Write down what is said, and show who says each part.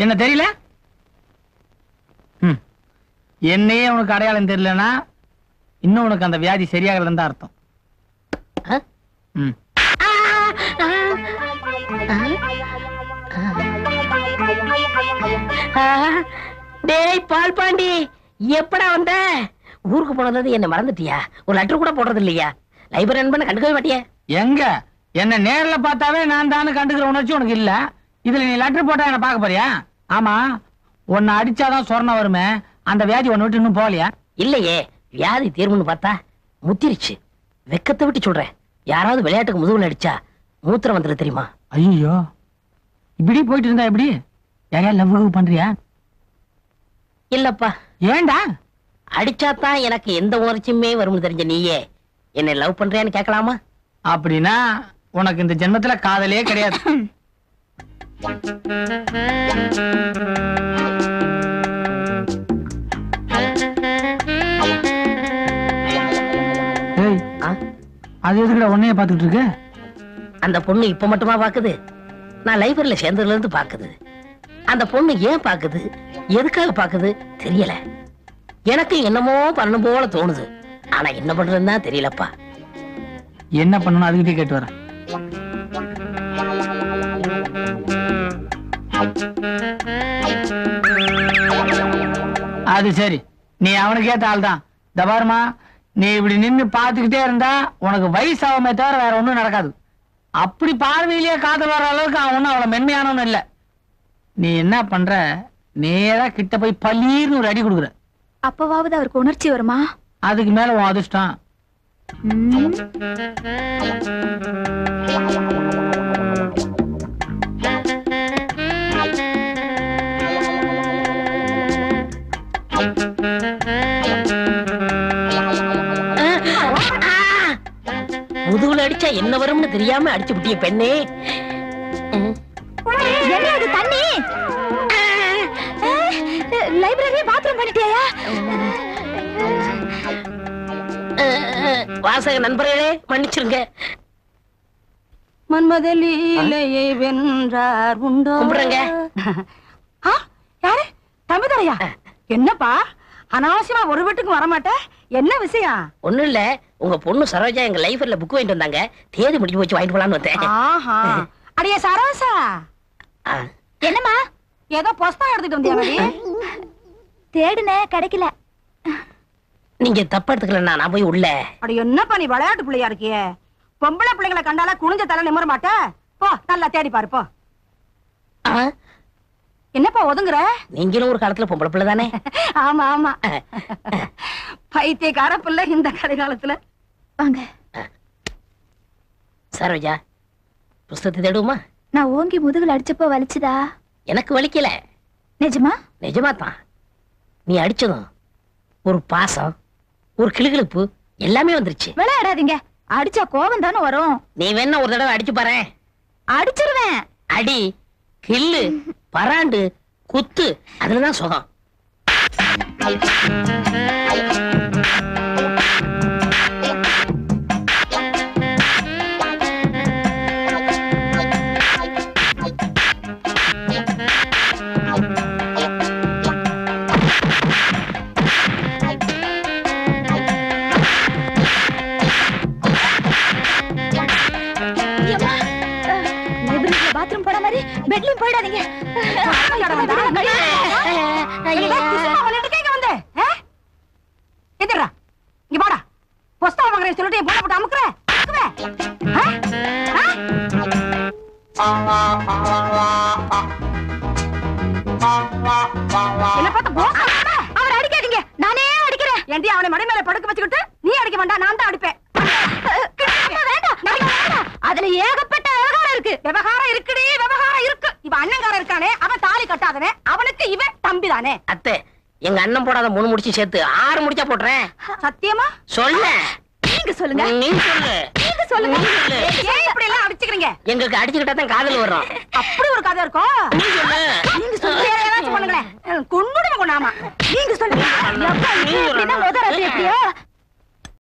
Speaker 1: என்ன தெரியல ம். என்னையே உனக்கு அடையாளம் தெரியலனா இன்னும் உனக்கு அந்த வியாதி சரியாகலன்னு தான் அர்த்தம்
Speaker 2: ஆ?
Speaker 1: ம்.
Speaker 2: ஆ, டேய் பால் பாண்டி எப்படா வந்த ஊருக்கு போனது என்ன மறந்துட்டியா ஒரு லெட்டர் கூட போடுறது இல்லையா லைப்ரரி நண்பன் கண்டுக்கவே மாட்டியா
Speaker 1: எங்க என்ன நேர்ல பார்த்தாவே நான் தானே கண்டுக்கிற உணர்ச்சி உனக்கு இல்ல இதுல நீ லெட்டர் போட்டா என்ன பார்க்க போறியா ஆமா உன்னை அடிச்சாதான் சொர்ணம் வருமே அந்த வியாதி ஒன்னு விட்டு இன்னும் போகலையா
Speaker 2: இல்லையே வியாதி தீர்வுன்னு பார்த்தா முத்திருச்சு வெக்கத்தை விட்டு சொல்றேன் யாராவது விளையாட்டுக்கு முதுகுல அடிச்சா மூத்திரம் வந்துரு தெரியுமா
Speaker 1: ஐயோ இப்படி போயிட்டு இருந்தா எப்படி யாரையா லவ் பண்றியா
Speaker 2: இல்லப்பா
Speaker 1: ஏன்டா
Speaker 2: அடிச்சாதான் எனக்கு எந்த உணர்ச்சியுமே வரும்னு தெரிஞ்ச நீயே என்னை லவ் பண்றியான்னு கேட்கலாமா
Speaker 1: அப்படின்னா உனக்கு இந்த ஜென்மத்துல காதலே கிடையாது ஏய்,
Speaker 2: ஆ?
Speaker 1: அது எதுக்குடா உன்னைய பாத்துக்கிட்டு இருக்கு
Speaker 2: அந்த பொண்ணு இப்ப மட்டுமா பாக்குது நான் லைப்ரரியில சேர்ந்ததுல இருந்து பாக்குது அந்த பொண்ணு ஏன் பாக்குது எதுக்காக பாக்குது தெரியல எனக்கு என்னமோ பண்ணணும் போல தோணுது ஆனா என்ன பண்றதுன்னு தான் தெரியலப்பா
Speaker 1: என்ன பண்ணணும் அதுக்கிட்டே கேட்டு வரேன் அது சரி நீ அவனுக்கு ஏத்த ஆள் தான் தபாருமா நீ இப்படி நின்னு பாத்துக்கிட்டே இருந்தா உனக்கு வயசாகுமே தவிர வேற ஒண்ணும் நடக்காது அப்படி பார்வையிலேயே காதல் வர அளவுக்கு அவன் ஒண்ணும் அவ்வளவு மென்மையானவன் இல்ல நீ என்ன பண்ற நேரா கிட்ட போய் பல்லீர்னு ஒரு அடி கொடுக்குற
Speaker 3: அப்பவாவது அவருக்கு உணர்ச்சி வருமா
Speaker 1: அதுக்கு மேல உன் அதிர்ஷ்டம்
Speaker 3: ம்,
Speaker 2: முதுகுல அடிச்சா என்ன வரும்னு தெரியாம அடிச்சு விட்டிய பெண்ணே ம்.
Speaker 3: என்ன அது தண்ணி லைப்ரரியே பாத்ரூம் பண்ணிட்டியா
Speaker 2: அஹ், வாசக நண்பர்களே மன்னிச்சிருங்க
Speaker 4: மன்மதலீலையை வென்றார் உண்டோ
Speaker 2: கும்பிடுறேங்க.
Speaker 4: ஆ, யாரு தம்பிதுரையா என்னப்பா அனாவசியமா ஒரு வீட்டுக்கு வரமாட்ட என்ன விஷயம்
Speaker 2: ஒண்ணும் இல்ல உங்க பொண்ணு சரோஜா எங்க லைஃப்ல புக் வாங்கிட்டு வந்தாங்க தேதி முடிஞ்சு போச்சு வாங்கிட்டு போலான்னு வந்தேன்
Speaker 4: ஆஹா அடியே சரோசா
Speaker 2: ஆ.
Speaker 3: என்னம்மா
Speaker 4: ஏதோ புஸ்தகம் எடுத்துட்டு வந்தியாடி
Speaker 3: தேடுன கிடைக்கல
Speaker 2: நீங்க தப்பா எடுத்துக்கலன்னா நான் போய் உள்ள
Speaker 4: அடி என்னப்பா நீ விளையாட்டு பிள்ளையா இருக்கியே பொம்பளை பிள்ளைங்களை கண்டால குனிஞ்ச தலை நிமிர மாட்ட போ நல்லா தேடி பாரு போ
Speaker 2: ஆ,
Speaker 4: என்னப்பா ஒதுங்குற
Speaker 2: நீங்களும் ஒரு காலத்துல பொம்பளை பிள்ளை தானே
Speaker 4: ஆமா ஆமா பைத்தியக்கார பிள்ளை இந்த கடைகாலத்துல
Speaker 3: வாங்க
Speaker 2: சரோஜா புஸ்தகத்தை தேடுவோமா
Speaker 3: நான் ஓங்கி முதுகுல அடிச்சப்போ வலிச்சுதா
Speaker 2: எனக்கு வலிக்கல
Speaker 3: நிஜமா
Speaker 2: நிஜமா தான் நீ அடிச்சதும் ஒரு பாசம் ஒரு கிளுகிளுப்பு எல்லாமே வந்துருச்சு
Speaker 3: விளையாடாதீங்க அடிச்சா கோவம் தானே வரும்
Speaker 2: நீ வேணா ஒரு தடவை அடிச்சு பாரு
Speaker 3: அடிச்சிருவேன்
Speaker 2: அடி கில்லு பராண்டு குத்து அதுலதான் சுகம்
Speaker 3: லைப்ரரியில பாத்ரூம் போன மாதிரி பெட்லயும் போயிடாதீங்க
Speaker 4: என்னடா, குசுமா விளையாட்டுக்கே இங்க வந்த? ஆ? எந்திர்றா. இங்க வாடா. புஸ்தகம் வாங்குறேன்னு சொல்லிட்டு என் பொண்ணை போட்டு அமுக்குற? அமுக்குவ? ஆ? ஆ? என்ன பார்த்து போஸ் ஆடுற?
Speaker 3: அவரை அடிக்காதீங்க நானே அடிக்கிறேன்
Speaker 4: ஏண்டி அவனை மடி மேல படுக்க வச்சுக்கிட்டு நீ அடிக்க வேண்டாம் நான் தான் அடிப்பேன்
Speaker 3: வேண்டாம் வேண்டாம். அதுல ஏகப்பட்ட விவகாரம் இருக்கு
Speaker 4: விவகாரம் இருக்குடி விவகாரம் இருக்கு இவன் அண்ணங்காரன் இருக்கானே அவன் தாலி கட்டாதவன் அவனுக்கு இவன் தம்பி தானே
Speaker 2: அத்தை எங்க அண்ணன் போடாத மூணு முடிச்சு சேர்த்து ஆறு முடிச்சா போட்டுறேன்
Speaker 4: சத்தியமா
Speaker 2: சொல்ல
Speaker 3: நீங்க சொல்லுங்க
Speaker 2: நீ சொல்லு
Speaker 3: நீங்க சொல்லுங்க
Speaker 2: நீ சொல்லு.
Speaker 4: ஏன் இப்படி எல்லாம் அடிச்சுக்கிறீங்க
Speaker 2: எங்களுக்கு அடிச்சுக்கிட்டா தான் காதல் வரும்
Speaker 4: அப்படி ஒரு கதை இருக்கும்
Speaker 2: நீ சொல்லு
Speaker 4: நீங்க சொல்லி ஏதாச்சும் பண்ணுங்களேன் கொண்டுடுங்க கொண்டாமா
Speaker 3: நீங்க சொல்லுங்க
Speaker 2: நீ சொல்லு.
Speaker 3: எப்ப இப்படின்னா முத ராத்திரி எப்படியோ